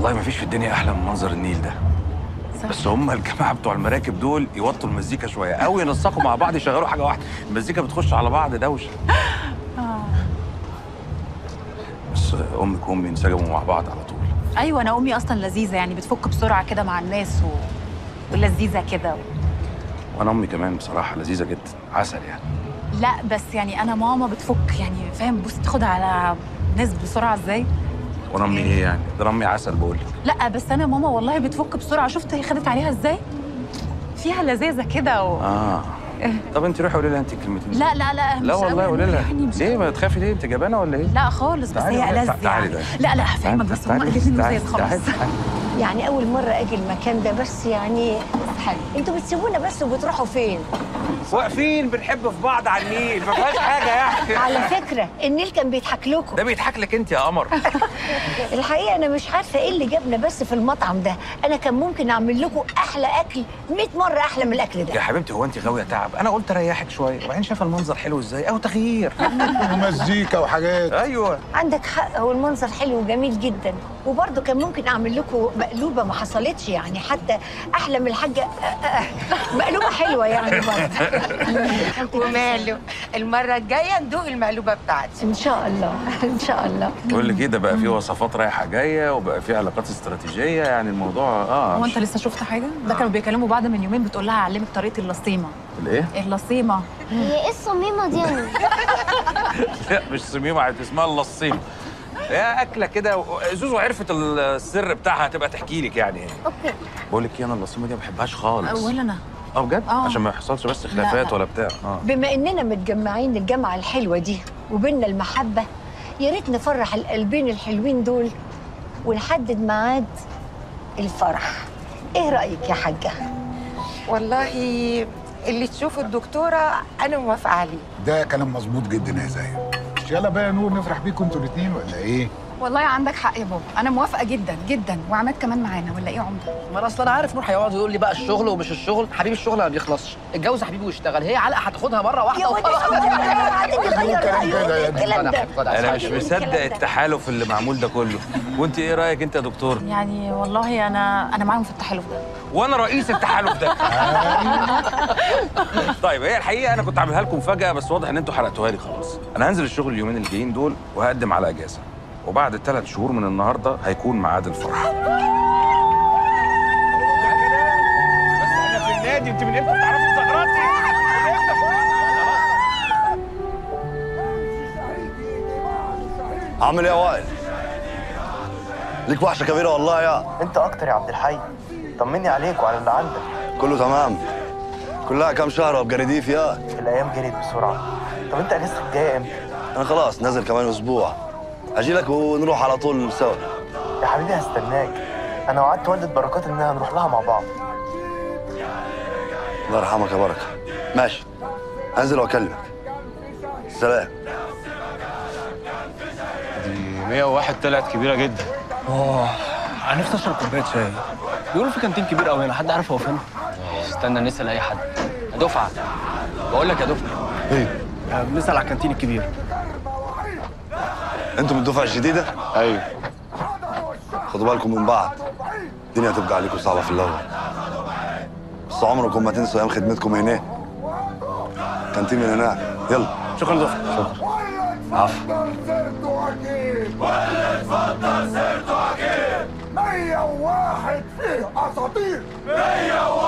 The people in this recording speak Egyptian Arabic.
والله ما فيش في الدنيا احلى من منظر النيل ده بس هم الجماعه بتوع المراكب دول يوطوا المزيكا شويه او ينسقوا مع بعض يشغلوا حاجه واحده المزيكا بتخش على بعض دوشه بس امك وامي انسجموا مع بعض على طول ايوه انا امي اصلا لذيذه يعني بتفك بسرعه كده مع الناس و... ولذيذه كده وانا امي كمان بصراحه لذيذه جدا عسل يعني لا بس يعني انا ماما بتفك يعني فاهم بص تاخد على ناس بسرعه ازاي وانا امي ايه يعني ده أنا امي عسل بقول لك لا بس انا ماما والله بتفك بسرعه شفت هي خدت عليها ازاي فيها لذاذه كده و... اه طب انت روحي قولي لها انت كلمتين لا لا لا مش لا والله قوي قولي لها يعني مش ليه ما تخافي ليه انت جبانه ولا ايه لا خالص بس تعالي هي بقى، ألذ تعالي يعني بقى. لا لا هفهمك بس هم تعالي، الاثنين تعالي، لذيذ تعالي، خالص تعالي. يعني اول مره اجي المكان ده بس يعني حلو انتوا بتسيبونا بس وبتروحوا فين واقفين بنحب في بعض على النيل ما فيهاش حاجه يعني على فكره النيل كان بيضحك لكم ده بيضحك لك انت يا قمر الحقيقه انا مش عارفه ايه اللي جابنا بس في المطعم ده انا كان ممكن اعمل لكم احلى اكل 100 مره احلى من الاكل يا ده حبيبتي هو انت غاويه تعب انا قلت اريحك شويه وبعدين شايفه المنظر حلو ازاي او تغيير ومزيكا وحاجات ايوه عندك حق هو المنظر حلو وجميل جدا وبرضه كان ممكن اعمل لكم مقلوبه ما حصلتش يعني حتى احلى من الحاجه مقلوبه حلوه يعني برضه وماله المرة الجاية ندوق المقلوبة بتاعتي ان شاء الله ان شاء الله بقول لك ايه ده بقى فيه وصفات رايحه جايه وبقى فيه علاقات استراتيجيه يعني الموضوع اه هو انت لسه شفت حاجه ده كانوا بيكلموا بعض من يومين بتقول لها اعلمك طريقه اللصيمه الايه؟ اللصيمه هي ايه الصميمه دي انا لا مش صميمه اسمها اللصيمه هي اكله كده زوزو عرفت السر بتاعها هتبقى تحكي لك يعني اوكي بقول لك ايه انا اللصيمه دي ما بحبهاش خالص ولا انا اه بجد آه. عشان ما يحصلش بس خلافات لا. ولا بتاع اه بما اننا متجمعين الجامعه الحلوه دي وبيننا المحبه يا ريت نفرح القلبين الحلوين دول ونحدد ميعاد الفرح ايه رايك يا حاجه والله اللي تشوفه الدكتورة أنا موافقة عليه ده كلام مظبوط جدا يا زاهر مش يلا بقى يا نور نفرح بيكم انتوا الاثنين ولا ايه؟ والله عندك حق يا بابا انا موافقه جدا جدا وعماد كمان معانا ولا ايه يا عمده ما انا اصل انا عارف نور هيقعد يقول لي بقى الشغل ومش الشغل حبيبي الشغل ما بيخلصش اتجوز يا حبيبي واشتغل هي علقه هتاخدها مره واحده يا ولد كلام كده يا ابني. الكلام ده انا مش مصدق التحالف اللي معمول ده كله وانت ايه رايك انت يا دكتور يعني والله انا انا معاهم في التحالف ده وانا رئيس التحالف ده طيب هي الحقيقه انا كنت عاملها لكم فجاه بس واضح ان انتوا حرقتوها لي خلاص انا هنزل الشغل اليومين اللي جايين دول وهقدم على اجازه وبعد ثلاث شهور من النهارده هيكون ميعاد الفرح بس احنا في النادي انت من امتى بتعرفي زغراتي عامل ايه يا وائل؟ ليك وحشه كبيره والله يا انت اكتر يا عبد الحي طمني عليك وعلى اللي عندك كله تمام كلها كام شهر وابقى رديف يا الايام جريت بسرعه طب انت اجازتك جايه امتى انا خلاص نازل كمان اسبوع اجي لك ونروح على طول سوا يا حبيبي هستناك انا وعدت والدة بركات اننا هنروح لها مع بعض الله يرحمك يا بركه ماشي انزل واكلمك سلام دي 101 طلعت كبيره جدا اه انا نفسي اشرب كوبايه شاي بيقولوا في كانتين كبير قوي هنا حد عارف هو فين استنى نسال اي حد يا دفعه بقول لك يا دفعه ايه بنسال على الكانتين الكبير انتوا من الدفعه الجديده ايوه خدوا بالكم من بعض الدنيا هتبقى عليكم صعبه في الاول بس عمركم ما تنسوا ايام خدمتكم هنا كانتين من هناك يلا شكرا دفعه شكرا عفو مية وواحد فيه اساطير مية